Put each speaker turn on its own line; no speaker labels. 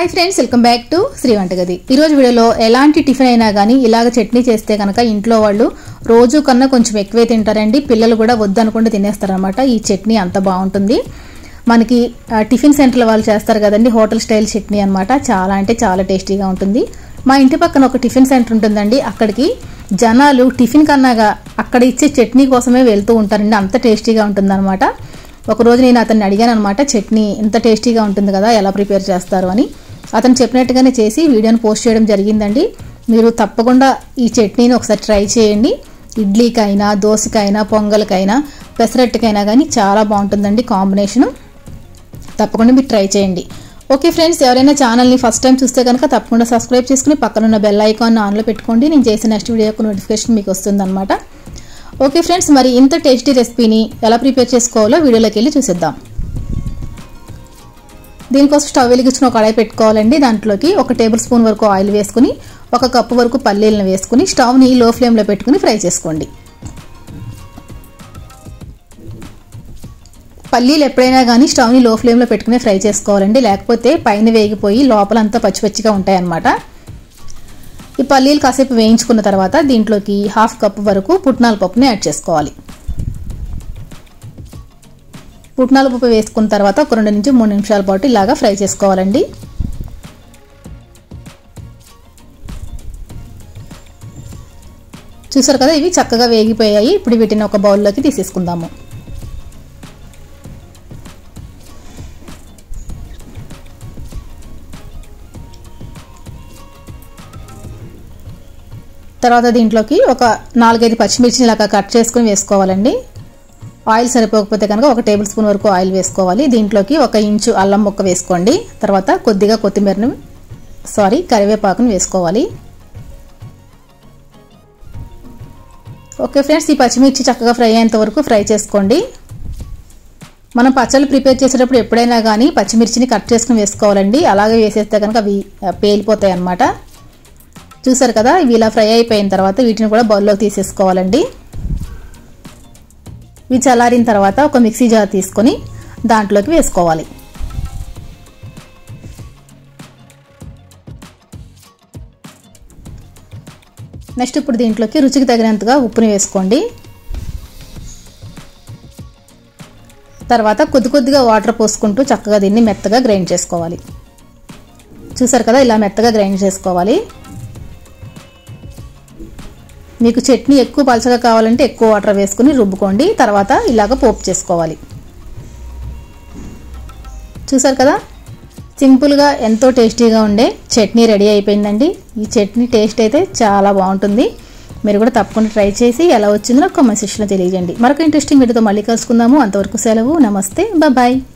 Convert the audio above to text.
hi friends welcome back to Sri వంటగది ఈరోజు వీడియోలో ఎలాంటి టిఫిన్ అయినా కానీ ఇలాగ చట్నీ చేస్తే కనుక ఇంట్లో వాళ్ళు రోజు కన్నా కొంచెం ఎక్కువే తింటారండి పిల్లలు కూడా వద్దనుకుంటే తినేస్తారనమాట ఈ చట్నీ అంత బాగుంటుంది మనకి ఆ, టిఫిన్ సెంటర్ల వాళ్ళు చేస్తారు కదండి హోటల్ స్టైల్ చట్నీ అనమాట చాలా అంటే చాలా టేస్టీగా ఉంటుంది మా ఇంటి పక్కన ఒక టిఫిన్ సెంటర్ ఉంటుందండి అక్కడికి జనాలు టిఫిన్ కన్నాగా అక్కడ ఇచ్చే చట్నీ కోసమే వెళ్తూ ఉంటారండి అంత టేస్టీగా ఉంటుందన్నమాట ఒకరోజు నేను అతన్ని అడిగాను అనమాట చట్నీ ఇంత టేస్టీగా ఉంటుంది కదా ఎలా ప్రిపేర్ చేస్తారు అని అతను చెప్పినట్టుగానే చేసి వీడియోని పోస్ట్ చేయడం జరిగిందండి మీరు తప్పకుండా ఈ చట్నీని ఒకసారి ట్రై చేయండి ఇడ్లీకైనా దోశకైనా పొంగల్కైనా పెసరట్టుకైనా కానీ చాలా బాగుంటుందండి కాంబినేషను తప్పకుండా మీరు ట్రై చేయండి ఓకే ఫ్రెండ్స్ ఎవరైనా ఛానల్ని ఫస్ట్ టైం చూస్తే కనుక తప్పకుండా సబ్స్క్రైబ్ చేసుకుని పక్కనున్న బెల్ ఐకాన్ ఆన్లో పెట్టుకోండి నేను చేసిన నెక్స్ట్ వీడియో యొక్క నోటిఫికేషన్ మీకు వస్తుందన్నమాట ఓకే ఫ్రెండ్స్ మరి ఇంత టేస్టీ రెసిపీని ఎలా ప్రిపేర్ చేసుకోవాలో వీడియోలోకి వెళ్ళి చూసేద్దాం దీనికోసం స్టవ్ వెలిగించిన ఒక కడాయి పెట్టుకోవాలండి దాంట్లోకి ఒక టేబుల్ స్పూన్ వరకు ఆయిల్ వేసుకుని ఒక కప్పు వరకు పల్లీలను వేసుకుని స్టవ్ని లో ఫ్లేమ్లో పెట్టుకుని ఫ్రై చేసుకోండి పల్లీలు ఎప్పుడైనా కానీ స్టవ్ని లో ఫ్లేమ్లో పెట్టుకుని ఫ్రై చేసుకోవాలండి లేకపోతే పైన వేగిపోయి లోపలంతా పచ్చి పచ్చిగా ఉంటాయన్నమాట ఈ పల్లీలు కాసేపు వేయించుకున్న తర్వాత దీంట్లోకి హాఫ్ కప్ వరకు పుట్నాల పప్పుని యాడ్ చేసుకోవాలి పుట్నాల పప్పు వేసుకున్న తర్వాత ఒక రెండు నుంచి మూడు నిమిషాల పాటు ఇలాగా ఫ్రై చేసుకోవాలండి చూసారు కదా ఇవి చక్కగా వేగిపోయాయి ఇప్పుడు వీటిని ఒక బౌల్లోకి తీసేసుకుందాము తర్వాత దీంట్లోకి ఒక నాలుగైదు పచ్చిమిర్చిని ఇలాగా కట్ చేసుకుని వేసుకోవాలండి ఆయిల్ సరిపోకపోతే కనుక ఒక టేబుల్ స్పూన్ వరకు ఆయిల్ వేసుకోవాలి దీంట్లోకి ఒక ఇంచు అల్లం ముక్క వేసుకోండి తర్వాత కొద్దిగా కొత్తిమీరని సారీ కరివేపాకుని వేసుకోవాలి ఓకే ఫ్రెండ్స్ ఈ పచ్చిమిర్చి చక్కగా ఫ్రై అయ్యేంత వరకు ఫ్రై చేసుకోండి మనం పచ్చళ్ళు ప్రిపేర్ చేసేటప్పుడు ఎప్పుడైనా కానీ పచ్చిమిర్చిని కట్ చేసుకుని వేసుకోవాలండి అలాగే వేసేస్తే కనుక అవి పేలిపోతాయి అన్నమాట చూసారు కదా ఇవి ఇలా ఫ్రై అయిపోయిన తర్వాత వీటిని కూడా బౌల్లోకి తీసేసుకోవాలండి ఇవి చల్లారిన తర్వాత ఒక మిక్సీ జార్ తీసుకొని దాంట్లోకి వేసుకోవాలి నెక్స్ట్ ఇప్పుడు దీంట్లోకి రుచికి తగినంతగా ఉప్పుని వేసుకోండి తర్వాత కొద్ది కొద్దిగా వాటర్ పోసుకుంటూ చక్కగా దీన్ని మెత్తగా గ్రైండ్ చేసుకోవాలి చూసారు కదా ఇలా మెత్తగా గ్రైండ్ చేసుకోవాలి మీకు చట్నీ ఎక్కువ పలచగా కావాలంటే ఎక్కువ వాటర్ వేసుకుని రుబ్బుకోండి తర్వాత ఇలాగ పోపు చేసుకోవాలి చూసారు కదా సింపుల్గా ఎంతో టేస్టీగా ఉండే చట్నీ రెడీ అయిపోయిందండి ఈ చట్నీ టేస్ట్ అయితే చాలా బాగుంటుంది మీరు కూడా తప్పకుండా ట్రై చేసి ఎలా వచ్చిందో కామెంట్ సెక్షన్లో తెలియజేయండి మరొక ఇంట్రెస్టింగ్ వీడియోతో మళ్ళీ కలుసుకుందాము అంతవరకు సెలవు నమస్తే బాయ్